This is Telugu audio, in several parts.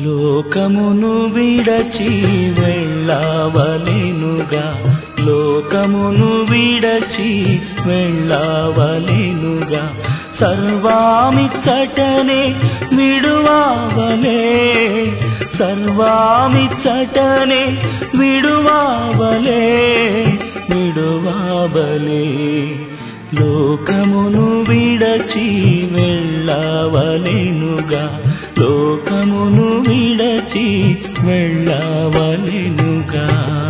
లోకమును విడచి వెళ్ళవలెనుగా లోకమును విడచి వెళ్ళవలెనుగా సర్వామిచ్చటనే విడువావలే సర్వామిచ్చటనే విడువావలే విడువావలే లోకమును విడచి వెళ్ళవలెనుగా లోకమును విడచి వెళ్ళవలెనుగా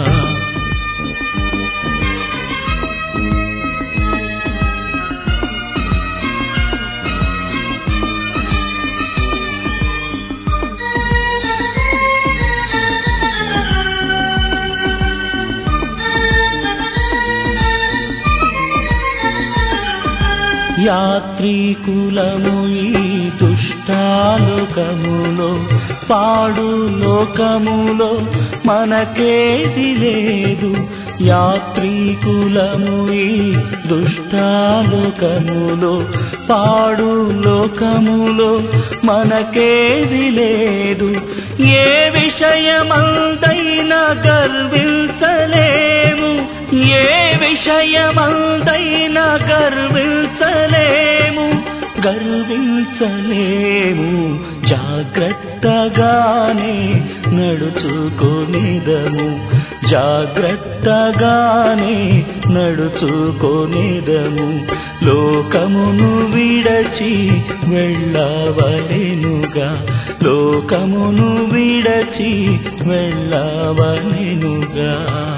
యాత్రికులము ఈ దుష్టాలోకములో పాడు లోకములో మనకేది లేదు యాత్రికులము ఈ దుష్టాలోకములో పాడు లోకములో మనకేది లేదు ఏ విషయమందైనా గర్వించలేము ఏ విషయమందైనా గర్వించలేము గర్వించలేము జాగ్రత్తగానే నడుచుకొనిదము జాగ్రత్తగానే నడుచుకొనిదము లోకమును విడచి వెళ్ళవలెనుగా లోకమును విడచి వెళ్ళవలెనుగా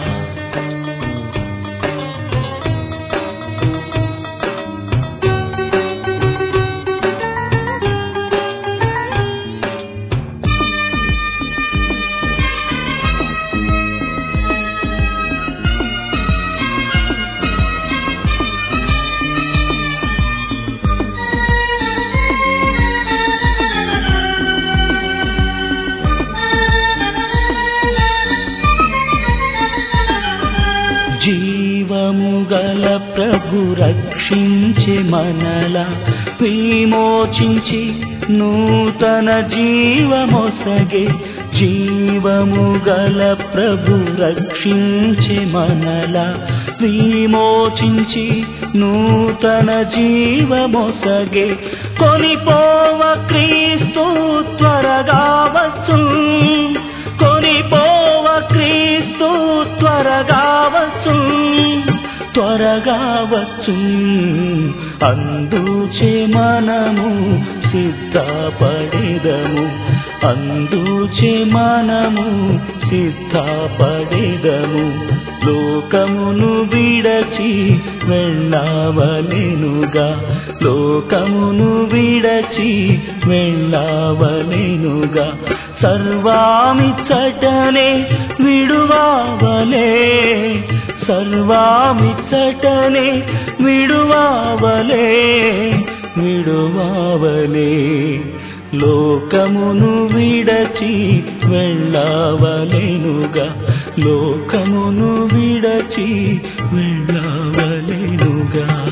జీవము గల ప్రభు రక్షించి మనల విమోచించి నూతన జీవమొసగే జీవము గల ప్రభు రక్షించి మనల విమోచించి నూతన జీవమొసగే కొనిపోవ క్రీస్తు త్వరగా వచ్చు కొనిపోవ క్రీస్తు త్వరగా వచ్చు త్వరగా వచ్చు అందుచే మనము సిద్ధపడేదము అందుచే మనము సిద్ధపడేదము లోకమును విడచి వెళ్ళవలెనుగా లోకమును విడచి వెళ్ళవలెనుగా సర్వామిచ్చటనే విడువావలే సర్వామిచ్చటనే విడువావలే విడువావలే లోకమును విడచి వెళ్ళవలెనుగా లోకమును విడచి వెళ్ళవలెనుగా